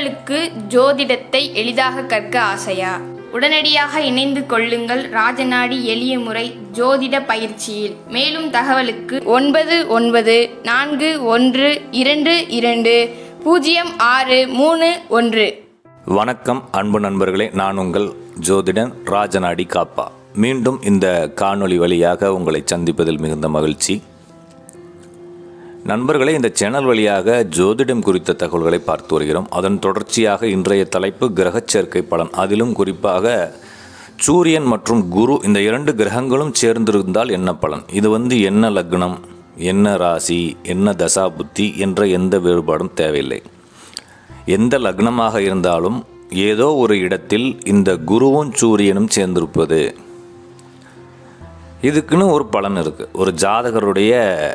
உங்களுக்கு ஜோதிடத்தை எளிதாக கற்க ஆசையா உடனடியாக இணைந்து கொள்ளுங்கள் ராஜநாடி எளிய முறை ஜோதிட பயிற்சியில் மேலும் தகவலுக்கு ஒன்பது ஒன்பது நான்கு ஒன்று இரண்டு இரண்டு பூஜ்ஜியம் ஆறு மூணு ஒன்று வணக்கம் அன்பு நண்பர்களே நான் உங்கள் ஜோதிடன் ராஜநாடி காப்பா மீண்டும் இந்த காணொளி வழியாக உங்களை சந்திப்பதில் மிகுந்த மகிழ்ச்சி நண்பர்களே இந்த சேனல் வழியாக ஜோதிடம் குறித்த தகவல்களை பார்த்து வருகிறோம் அதன் தொடர்ச்சியாக இன்றைய தலைப்பு கிரகச் சேர்க்கை பலன் அதிலும் குறிப்பாக சூரியன் மற்றும் குரு இந்த இரண்டு கிரகங்களும் சேர்ந்திருந்தால் என்ன பலன் இது வந்து என்ன லக்னம் என்ன ராசி என்ன தசா புத்தி என்ற எந்த வேறுபாடும் தேவையில்லை எந்த லக்னமாக இருந்தாலும் ஏதோ ஒரு இடத்தில் இந்த குருவும் சூரியனும் சேர்ந்திருப்பது இதுக்குன்னு ஒரு பலன் இருக்குது ஒரு ஜாதகருடைய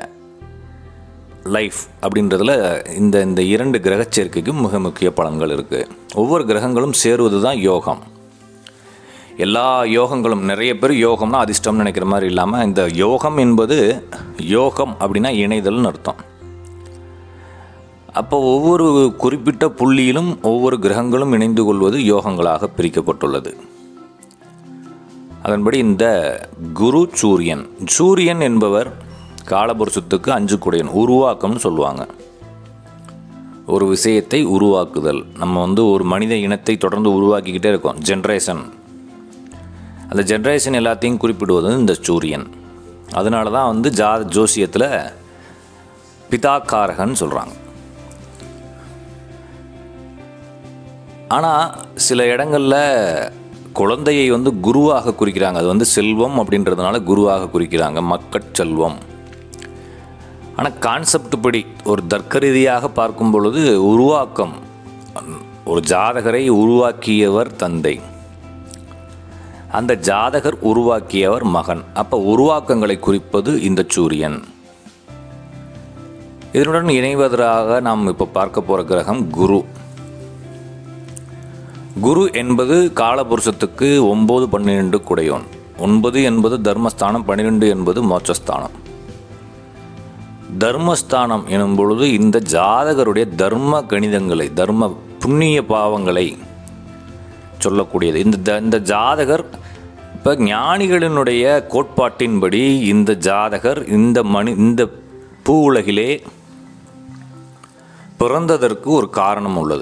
லைஃப் அப்படின்றதுல இந்த இந்த இரண்டு கிரக சேர்க்கைக்கும் மிக முக்கிய பலன்கள் இருக்குது ஒவ்வொரு கிரகங்களும் சேருவது தான் யோகம் எல்லா யோகங்களும் நிறைய பேர் யோகம்னா அதிர்ஷ்டம்னு நினைக்கிற மாதிரி இல்லாமல் இந்த யோகம் என்பது யோகம் அப்படின்னா இணைதல்னு அர்த்தம் அப்போ ஒவ்வொரு குறிப்பிட்ட புள்ளியிலும் ஒவ்வொரு கிரகங்களும் இணைந்து கொள்வது யோகங்களாக பிரிக்கப்பட்டுள்ளது அதன்படி இந்த குரு சூரியன் சூரியன் என்பவர் காலபுருஷத்துக்கு அஞ்சு குடையன் உருவாக்கம்னு சொல்லுவாங்க ஒரு விஷயத்தை உருவாக்குதல் நம்ம வந்து ஒரு மனித இனத்தை தொடர்ந்து உருவாக்கிக்கிட்டே இருக்கோம் ஜென்ரேஷன் அந்த ஜென்ரேஷன் எல்லாத்தையும் குறிப்பிடுவது இந்த சூரியன் அதனால தான் வந்து ஜா ஜோசியத்தில் பிதாக்காரகன் சொல்கிறாங்க ஆனால் சில இடங்களில் குழந்தையை வந்து குருவாக குறிக்கிறாங்க அது வந்து செல்வம் அப்படின்றதுனால குருவாக குறிக்கிறாங்க மக்கட் செல்வம் ஆனால் கான்செப்ட் படி ஒரு தர்க்க ரீதியாக பார்க்கும் பொழுது உருவாக்கம் ஒரு ஜாதகரை உருவாக்கியவர் தந்தை அந்த ஜாதகர் உருவாக்கியவர் மகன் அப்போ உருவாக்கங்களை குறிப்பது இந்த சூரியன் இதனுடன் இணைவதாக நாம் இப்போ பார்க்க போகிற கிரகம் குரு குரு என்பது காலபுருஷத்துக்கு ஒம்பது பன்னிரெண்டு குடையோன் ஒன்பது என்பது தர்மஸ்தானம் பன்னிரெண்டு என்பது மோட்சஸ்தானம் தர்மஸ்தானம் எனும் பொழுது இந்த ஜாதகருடைய தர்ம கணிதங்களை தர்ம புண்ணிய பாவங்களை சொல்லக்கூடியது இந்த த- இந்த ஜாதகர் இப்போ ஞானிகளினுடைய கோட்பாட்டின்படி இந்த ஜாதகர் இந்த மனி இந்த பூ உலகிலே பிறந்ததற்கு ஒரு காரணம் உள்ளது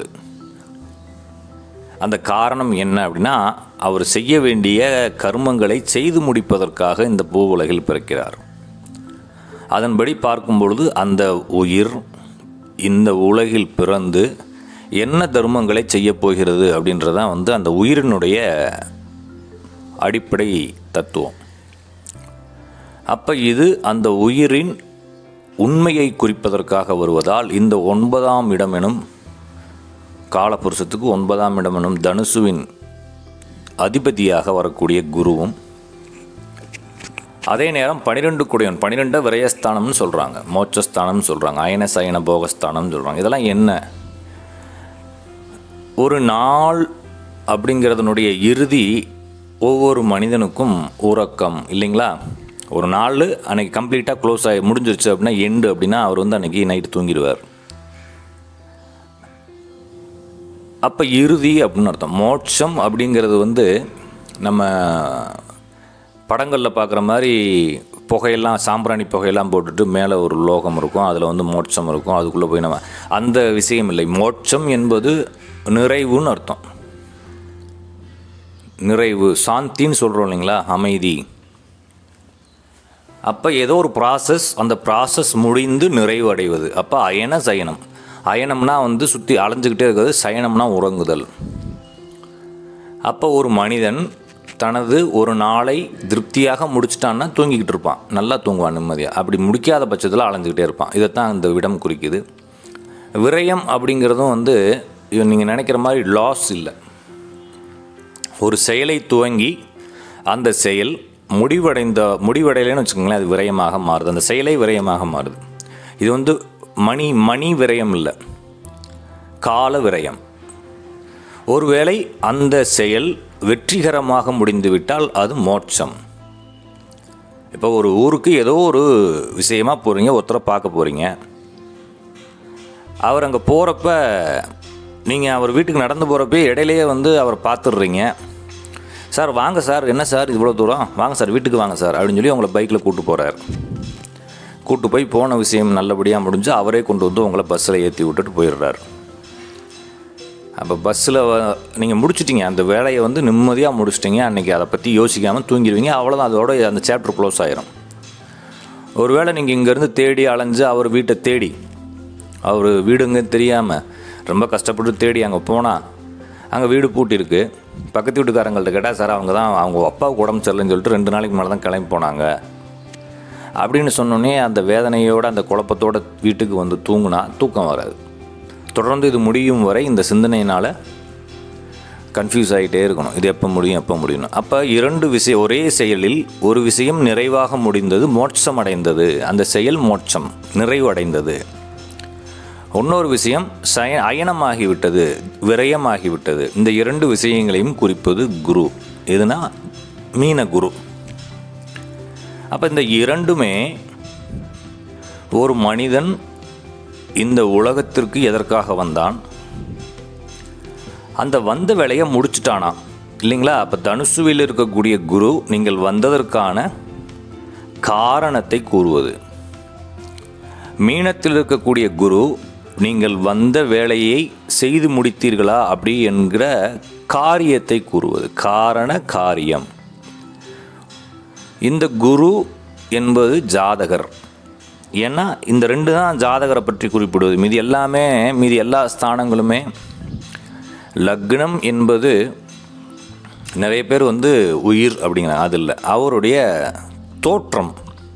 அந்த காரணம் என்ன அப்படின்னா அவர் செய்ய வேண்டிய கர்மங்களை செய்து முடிப்பதற்காக இந்த பூ உலகில் பிறக்கிறார் அதன்படி பார்க்கும் பொழுது அந்த உயிர் இந்த உலகில் பிறந்து என்ன தர்மங்களை செய்யப் போகிறது அப்படின்றதான் வந்து அந்த உயிரினுடைய அடிப்படை தத்துவம் அப்போ இது அந்த உயிரின் உண்மையை குறிப்பதற்காக வருவதால் இந்த ஒன்பதாம் இடம் எனும் காலபுருஷத்துக்கு ஒன்பதாம் இடம் எனும் தனுசுவின் அதிபதியாக வரக்கூடிய குருவும் அதே நேரம் பனிரெண்டு குடையன் பனிரெண்டு விரயஸ்தானம்னு சொல்கிறாங்க மோட்சஸ்தானம்னு சொல்கிறாங்க அயன சயன போகஸ்தானம்னு சொல்கிறாங்க இதெல்லாம் என்ன ஒரு நாள் அப்படிங்கிறதுனுடைய இறுதி ஒவ்வொரு மனிதனுக்கும் உறக்கம் இல்லைங்களா ஒரு நாள் அன்னைக்கு கம்ப்ளீட்டாக க்ளோஸ் ஆகி முடிஞ்சிருச்சு அப்படின்னா எண்டு அப்படின்னா அவர் வந்து அன்னைக்கு நைட்டு தூங்கிடுவார் அப்போ இறுதி அப்படின்னு அர்த்தம் மோட்சம் அப்படிங்கிறது வந்து நம்ம படங்களில் பார்க்குற மாதிரி புகையெல்லாம் சாம்பிராணி புகையெல்லாம் போட்டுட்டு மேலே ஒரு லோகம் இருக்கும் அதில் வந்து மோட்சம் இருக்கும் அதுக்குள்ளே போய் நம்ம அந்த விஷயம் இல்லை மோட்சம் என்பது நிறைவுன்னு அர்த்தம் நிறைவு சாந்தின்னு சொல்கிறோம் இல்லைங்களா அமைதி அப்போ ஏதோ ஒரு ப்ராசஸ் அந்த ப்ராசஸ் முடிந்து நிறைவு அடைவது அப்போ அயன சயனம் அயனம்னா வந்து சுற்றி அலைஞ்சுக்கிட்டே இருக்கிறது சயனம்னா உறங்குதல் அப்போ ஒரு மனிதன் தனது ஒரு நாளை திருப்தியாக முடிச்சிட்டான்னா தூங்கிக்கிட்டு இருப்பான் நல்லா தூங்குவான் நிம்மதியாக அப்படி முடிக்காத பட்சத்தில் அலைஞ்சுக்கிட்டே இருப்பான் இதைத்தான் இந்த விடம் குறிக்குது விரயம் அப்படிங்கிறதும் வந்து நீங்கள் நினைக்கிற மாதிரி லாஸ் இல்லை ஒரு செயலை துவங்கி அந்த செயல் முடிவடைந்த முடிவடையலைன்னு வச்சுக்கோங்களேன் அது விரயமாக மாறுது அந்த செயலை விரயமாக மாறுது இது வந்து மணி மணி விரயம் இல்லை கால விரயம் ஒருவேளை அந்த செயல் வெற்றிகரமாக முடிந்துவிட்டால் அது மோட்சம் இப்போ ஒரு ஊருக்கு ஏதோ ஒரு விஷயமா போகிறீங்க ஒருத்தரை பார்க்க போகிறீங்க அவர் அங்கே போகிறப்ப நீங்கள் அவர் வீட்டுக்கு நடந்து போகிறப்பே இடையிலேயே வந்து அவர் பார்த்துடுறீங்க சார் வாங்க சார் என்ன சார் இவ்வளோ தூரம் வாங்க சார் வீட்டுக்கு வாங்க சார் அப்படின்னு சொல்லி உங்களை பைக்கில் கூட்டு போகிறார் கூட்டு போய் போன விஷயம் நல்லபடியாக முடிஞ்சு அவரே கொண்டு வந்து உங்களை பஸ்ஸில் ஏற்றி விட்டுட்டு போயிடுறாரு அப்போ பஸ்ஸில் நீங்கள் முடிச்சிட்டீங்க அந்த வேலையை வந்து நிம்மதியாக முடிச்சிட்டிங்க அன்றைக்கி அதை பற்றி யோசிக்காமல் தூங்கிடுவீங்க அவ்வளோதான் அதோட அந்த சாப்டர் க்ளோஸ் ஆயிரும் ஒருவேளை நீங்கள் இங்கேருந்து தேடி அலைஞ்சு அவர் வீட்டை தேடி அவர் வீடுங்க தெரியாமல் ரொம்ப கஷ்டப்பட்டு தேடி அங்கே போனால் அங்கே வீடு பூட்டிருக்கு பக்கத்து வீட்டுக்காரங்கள்ட்ட கேட்டால் சார் அவங்க தான் அவங்க அப்பாவுக்கு உடம்பு சரியில்லைன்னு சொல்லிட்டு ரெண்டு நாளைக்கு மேலே தான் கிளம்பி போனாங்க அப்படின்னு சொன்னோன்னே அந்த வேதனையோட அந்த குழப்பத்தோட வீட்டுக்கு வந்து தூங்குனா தூக்கம் வராது தொடர்ந்து இது முடியும் வரை இந்த சிந்தனையினால் கன்ஃபியூஸ் ஆகிட்டே இருக்கணும் இது எப்போ முடியும் எப்போ முடியும் அப்போ இரண்டு விஷயம் ஒரே செயலில் ஒரு விஷயம் நிறைவாக முடிந்தது மோட்சம் அடைந்தது அந்த செயல் மோட்சம் நிறைவு அடைந்தது இன்னொரு விஷயம் சய அயனமாகிவிட்டது விரயமாகிவிட்டது இந்த இரண்டு விஷயங்களையும் குறிப்பது குரு எதுனா மீன குரு அப்போ இந்த இரண்டுமே ஒரு மனிதன் இந்த உலகத்திற்கு எதற்காக வந்தான் அந்த வந்த வேலையை முடிச்சிட்டானா இல்லைங்களா அப்போ தனுசுவில் இருக்கக்கூடிய குரு நீங்கள் வந்ததற்கான காரணத்தை கூறுவது மீனத்தில் இருக்கக்கூடிய குரு நீங்கள் வந்த வேலையை செய்து முடித்தீர்களா அப்படி என்கிற காரியத்தை கூறுவது காரண காரியம் இந்த குரு என்பது ஜாதகர் ஏன்னா இந்த ரெண்டு தான் ஜாதகரை பற்றி குறிப்பிடுவது மீதி எல்லாமே மீதி எல்லா ஸ்தானங்களுமே லக்னம் என்பது நிறைய பேர் வந்து உயிர் அப்படிங்கிறாங்க அது இல்லை அவருடைய தோற்றம்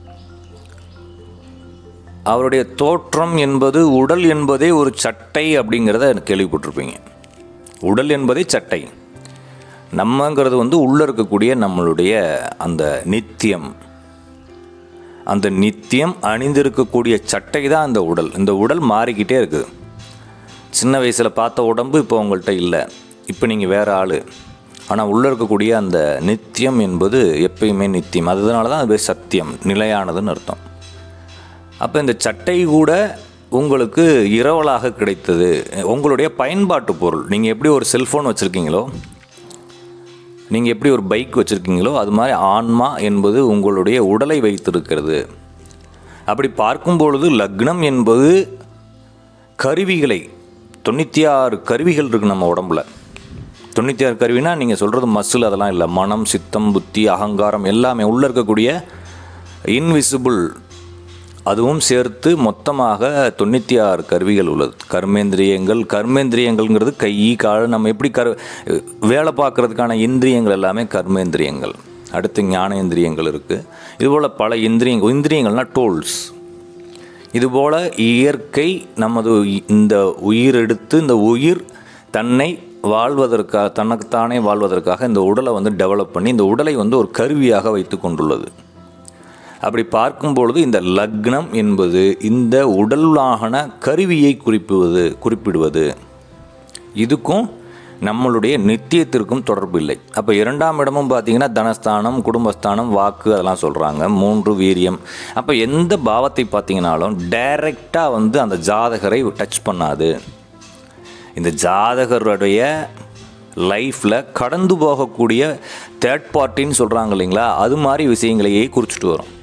அவருடைய தோற்றம் என்பது உடல் என்பதே ஒரு சட்டை அப்படிங்கிறத கேள்விப்பட்டிருப்பீங்க உடல் என்பதே சட்டை நம்மங்கிறது வந்து உள்ளே இருக்கக்கூடிய நம்மளுடைய அந்த நித்தியம் அந்த நித்தியம் அணிந்திருக்கக்கூடிய சட்டை தான் அந்த உடல் இந்த உடல் மாறிக்கிட்டே இருக்குது சின்ன வயசில் பார்த்த உடம்பு இப்போ உங்கள்கிட்ட இல்லை இப்போ நீங்கள் வேறு ஆள் ஆனால் உள்ளே இருக்கக்கூடிய அந்த நித்தியம் என்பது எப்பயுமே நித்தியம் அதனால தான் அது பேர் சத்தியம் நிலையானதுன்னு அர்த்தம் அப்போ இந்த சட்டை கூட உங்களுக்கு இரவலாக கிடைத்தது உங்களுடைய பயன்பாட்டு பொருள் நீங்கள் எப்படி ஒரு செல்ஃபோன் வச்சுருக்கீங்களோ நீங்கள் எப்படி ஒரு பைக் வச்சுருக்கீங்களோ அது மாதிரி ஆன்மா என்பது உங்களுடைய உடலை வைத்திருக்கிறது அப்படி பார்க்கும் பொழுது லக்னம் என்பது கருவிகளை தொண்ணூற்றி ஆறு கருவிகள் இருக்குது நம்ம உடம்புல தொண்ணூற்றி ஆறு கருவினா நீங்கள் சொல்கிறது மசில் அதெல்லாம் இல்லை மனம் சித்தம் புத்தி அகங்காரம் எல்லாமே உள்ளே இருக்கக்கூடிய இன்விசிபிள் அதுவும் சேர்த்து மொத்தமாக தொண்ணூற்றி ஆறு கருவிகள் உள்ளது கர்மேந்திரியங்கள் கர்மேந்திரியங்கள்ங்கிறது கை கால் நம்ம எப்படி கரு வேலை பார்க்குறதுக்கான இந்திரியங்கள் எல்லாமே கர்மேந்திரியங்கள் அடுத்து ஞானேந்திரியங்கள் இருக்குது இதுபோல் பல இந்திரியங்கள் இந்திரியங்கள்னால் டோல்ஸ் இதுபோல் இயற்கை நமது இந்த உயிர் எடுத்து இந்த உயிர் தன்னை வாழ்வதற்காக தனக்குத்தானே வாழ்வதற்காக இந்த உடலை வந்து டெவலப் பண்ணி இந்த உடலை வந்து ஒரு கருவியாக வைத்து கொண்டுள்ளது அப்படி பார்க்கும் பொழுது இந்த லக்னம் என்பது இந்த உடலாகன கருவியை குறிப்புவது குறிப்பிடுவது இதுக்கும் நம்மளுடைய நித்தியத்திற்கும் தொடர்பு இல்லை அப்போ இரண்டாம் இடமும் பார்த்தீங்கன்னா தனஸ்தானம் குடும்பஸ்தானம் வாக்கு அதெல்லாம் சொல்கிறாங்க மூன்று வீரியம் அப்போ எந்த பாவத்தை பார்த்தீங்கனாலும் டைரெக்டாக வந்து அந்த ஜாதகரை டச் பண்ணாது இந்த ஜாதகருடைய லைஃப்பில் கடந்து போகக்கூடிய தேர்ட் பார்ட்டின்னு சொல்கிறாங்க இல்லைங்களா அது மாதிரி விஷயங்களையே குறிச்சிட்டு வரும்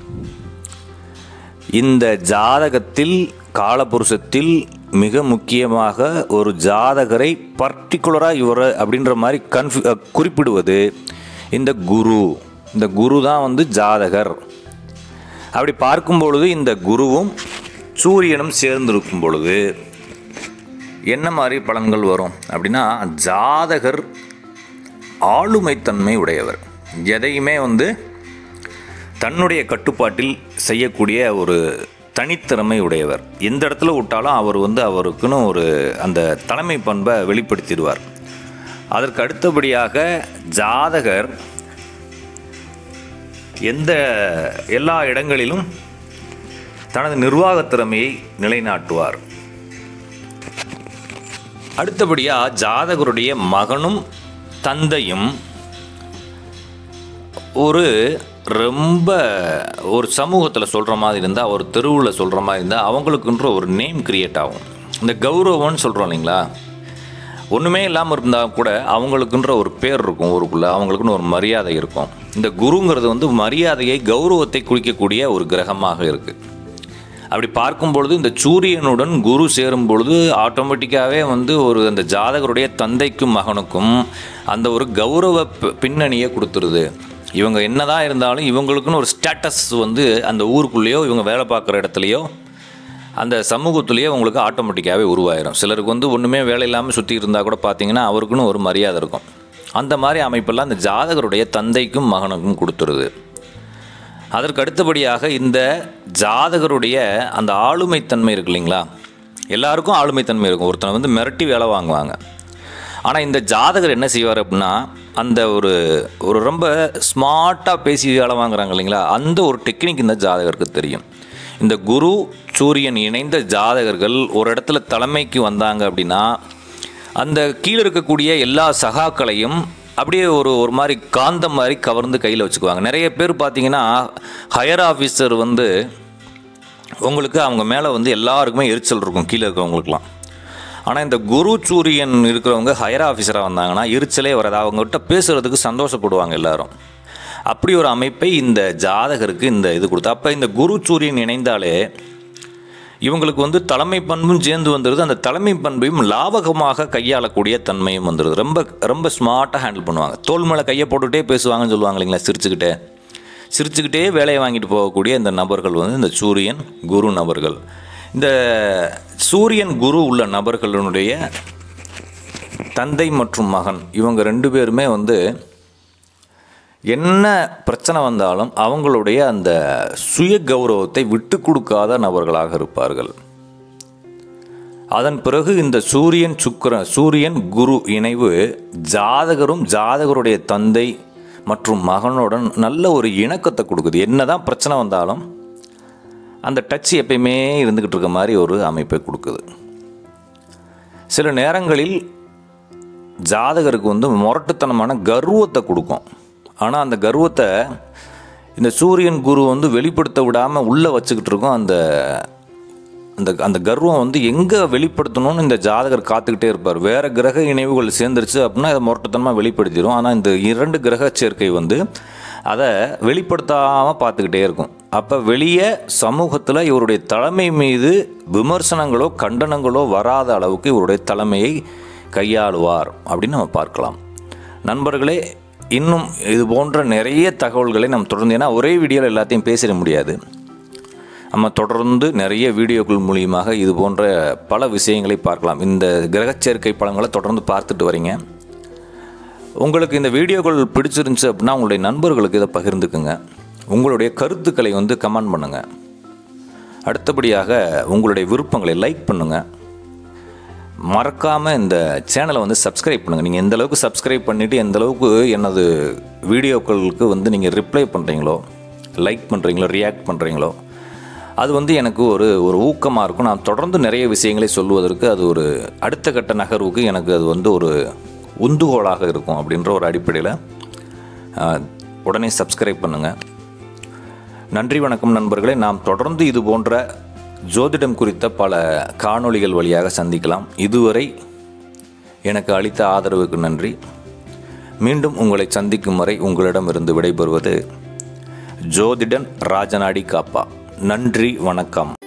இந்த ஜாதகத்தில் காலபுருஷத்தில் மிக முக்கியமாக ஒரு ஜாதகரை பர்டிகுலராக இவர் அப்படின்ற மாதிரி கன்ஃபி குறிப்பிடுவது இந்த குரு இந்த குரு தான் வந்து ஜாதகர் அப்படி பார்க்கும் பொழுது இந்த குருவும் சூரியனும் சேர்ந்திருக்கும் பொழுது என்ன மாதிரி பலன்கள் வரும் அப்படின்னா ஜாதகர் ஆளுமைத்தன்மை உடையவர் எதையுமே வந்து தன்னுடைய கட்டுப்பாட்டில் செய்யக்கூடிய ஒரு தனித்திறமை உடையவர் எந்த இடத்துல விட்டாலும் அவர் வந்து அவருக்குன்னு ஒரு அந்த தலைமை பண்பை வெளிப்படுத்திடுவார் அதற்கு அடுத்தபடியாக ஜாதகர் எந்த எல்லா இடங்களிலும் தனது நிர்வாகத் திறமையை நிலைநாட்டுவார் அடுத்தபடியாக ஜாதகருடைய மகனும் தந்தையும் ஒரு ரொம்ப ஒரு சமூகத்தில் சொல்கிற மாதிரி இருந்தால் ஒரு தெருவில் சொல்கிற மாதிரி இருந்தால் அவங்களுக்குன்ற ஒரு நேம் கிரியேட் ஆகும் இந்த கௌரவம்னு சொல்கிறோம் இல்லைங்களா ஒன்றுமே இல்லாமல் இருந்தால் கூட அவங்களுக்குன்ற ஒரு பேர் இருக்கும் ஊருக்குள்ளே அவங்களுக்குன்னு ஒரு மரியாதை இருக்கும் இந்த குருங்கிறது வந்து மரியாதையை கௌரவத்தை குறிக்கக்கூடிய ஒரு கிரகமாக இருக்குது அப்படி பார்க்கும் பொழுது இந்த சூரியனுடன் குரு சேரும் பொழுது ஆட்டோமேட்டிக்காகவே வந்து ஒரு அந்த ஜாதகருடைய தந்தைக்கும் மகனுக்கும் அந்த ஒரு கௌரவ பி- பின்னணியை கொடுத்துருது இவங்க என்னதான் இருந்தாலும் இவங்களுக்குன்னு ஒரு ஸ்டேட்டஸ் வந்து அந்த ஊருக்குள்ளேயோ இவங்க வேலை பார்க்குற இடத்துலையோ அந்த சமூகத்திலேயே உங்களுக்கு ஆட்டோமேட்டிக்காகவே உருவாயிரும் சிலருக்கு வந்து ஒன்றுமே வேலை இல்லாமல் சுற்றி இருந்தால் கூட பார்த்தீங்கன்னா அவருக்குன்னு ஒரு மரியாதை இருக்கும் அந்த மாதிரி அமைப்பெல்லாம் அந்த ஜாதகருடைய தந்தைக்கும் மகனுக்கும் கொடுத்துருது அதற்கு அடுத்தபடியாக இந்த ஜாதகருடைய அந்த ஆளுமைத்தன்மை இருக்கு இல்லைங்களா எல்லாருக்கும் ஆளுமைத்தன்மை இருக்கும் ஒருத்தனை வந்து மிரட்டி வேலை வாங்குவாங்க ஆனால் இந்த ஜாதகர் என்ன செய்வார் அப்படின்னா அந்த ஒரு ஒரு ரொம்ப ஸ்மார்ட்டாக பேசி வேலை வாங்குறாங்க இல்லைங்களா அந்த ஒரு டெக்னிக் இந்த ஜாதகருக்கு தெரியும் இந்த குரு சூரியன் இணைந்த ஜாதகர்கள் ஒரு இடத்துல தலைமைக்கு வந்தாங்க அப்படின்னா அந்த கீழே இருக்கக்கூடிய எல்லா சகாக்களையும் அப்படியே ஒரு ஒரு மாதிரி காந்தம் மாதிரி கவர்ந்து கையில் வச்சுக்குவாங்க நிறைய பேர் பார்த்தீங்கன்னா ஹையர் ஆஃபீஸர் வந்து உங்களுக்கு அவங்க மேலே வந்து எல்லாருக்குமே எரிச்சல் இருக்கும் கீழே இருக்கிறவங்களுக்குலாம் ஆனால் இந்த குரு சூரியன் இருக்கிறவங்க ஹையர் ஆஃபீஸராக வந்தாங்கன்னா எரிச்சலே வராது அவங்ககிட்ட பேசுகிறதுக்கு சந்தோஷப்படுவாங்க எல்லாரும் அப்படி ஒரு அமைப்பை இந்த ஜாதகருக்கு இந்த இது கொடுத்தா அப்போ இந்த குரு சூரியன் இணைந்தாலே இவங்களுக்கு வந்து தலைமை பண்பும் சேர்ந்து வந்துடுது அந்த தலைமை பண்பையும் லாபகமாக கையாளக்கூடிய தன்மையும் வந்துடுது ரொம்ப ரொம்ப ஸ்மார்ட்டாக ஹேண்டில் பண்ணுவாங்க தோல் மேலே கையை போட்டுகிட்டே பேசுவாங்கன்னு சொல்லுவாங்க இல்லைங்களா சிரிச்சுக்கிட்டே சிரிச்சுக்கிட்டே வேலையை வாங்கிட்டு போகக்கூடிய இந்த நபர்கள் வந்து இந்த சூரியன் குரு நபர்கள் இந்த சூரியன் குரு உள்ள நபர்களுடைய தந்தை மற்றும் மகன் இவங்க ரெண்டு பேருமே வந்து என்ன பிரச்சனை வந்தாலும் அவங்களுடைய அந்த சுய கௌரவத்தை விட்டு கொடுக்காத நபர்களாக இருப்பார்கள் அதன் பிறகு இந்த சூரியன் சுக்கிரன் சூரியன் குரு இணைவு ஜாதகரும் ஜாதகருடைய தந்தை மற்றும் மகனுடன் நல்ல ஒரு இணக்கத்தை கொடுக்குது என்னதான் பிரச்சனை வந்தாலும் அந்த டச் எப்பயுமே இருந்துக்கிட்டு இருக்க மாதிரி ஒரு அமைப்பை கொடுக்குது சில நேரங்களில் ஜாதகருக்கு வந்து முரட்டுத்தனமான கர்வத்தை கொடுக்கும் ஆனால் அந்த கர்வத்தை இந்த சூரியன் குரு வந்து வெளிப்படுத்த விடாமல் உள்ளே வச்சுக்கிட்டு இருக்கோம் அந்த அந்த அந்த கர்வம் வந்து எங்கே வெளிப்படுத்தணும்னு இந்த ஜாதகர் காத்துக்கிட்டே இருப்பார் வேறு கிரக இணைவுகள் சேர்ந்துருச்சு அப்படின்னா அதை முரட்டுத்தனமாக வெளிப்படுத்திடும் ஆனால் இந்த இரண்டு கிரக சேர்க்கை வந்து அதை வெளிப்படுத்தாமல் பார்த்துக்கிட்டே இருக்கும் அப்போ வெளியே சமூகத்தில் இவருடைய தலைமை மீது விமர்சனங்களோ கண்டனங்களோ வராத அளவுக்கு இவருடைய தலைமையை கையாளுவார் அப்படின்னு நம்ம பார்க்கலாம் நண்பர்களே இன்னும் இது போன்ற நிறைய தகவல்களை நம்ம தொடர்ந்து ஏன்னா ஒரே வீடியோவில் எல்லாத்தையும் பேசிட முடியாது நம்ம தொடர்ந்து நிறைய வீடியோக்கள் மூலியமாக இது போன்ற பல விஷயங்களை பார்க்கலாம் இந்த கிரகச்சேர்க்கை படங்களை தொடர்ந்து பார்த்துட்டு வரீங்க உங்களுக்கு இந்த வீடியோக்கள் பிடிச்சிருந்துச்சு அப்படின்னா உங்களுடைய நண்பர்களுக்கு இதை பகிர்ந்துக்குங்க உங்களுடைய கருத்துக்களை வந்து கமெண்ட் பண்ணுங்கள் அடுத்தபடியாக உங்களுடைய விருப்பங்களை லைக் பண்ணுங்கள் மறக்காமல் இந்த சேனலை வந்து சப்ஸ்கிரைப் பண்ணுங்கள் நீங்கள் எந்த அளவுக்கு சப்ஸ்கிரைப் பண்ணிவிட்டு எந்த அளவுக்கு எனது வீடியோக்களுக்கு வந்து நீங்கள் ரிப்ளை பண்ணுறீங்களோ லைக் பண்ணுறீங்களோ ரியாக்ட் பண்ணுறீங்களோ அது வந்து எனக்கு ஒரு ஒரு ஊக்கமாக இருக்கும் நான் தொடர்ந்து நிறைய விஷயங்களை சொல்லுவதற்கு அது ஒரு அடுத்த கட்ட நகர்வுக்கு எனக்கு அது வந்து ஒரு உந்துகோலாக இருக்கும் அப்படின்ற ஒரு அடிப்படையில் ஆஹ், உடனே சப்ஸ்கிரைப் பண்ணுங்கள் நன்றி வணக்கம் நண்பர்களே நாம் தொடர்ந்து இது போன்ற ஜோதிடம் குறித்த பல காணொளிகள் வழியாக சந்திக்கலாம் இதுவரை எனக்கு அளித்த ஆதரவுக்கு நன்றி மீண்டும் உங்களை சந்திக்கும் வரை உங்களிடமிருந்து விடைபெறுவது ஜோதிடன் ராஜநாடி காப்பா நன்றி வணக்கம்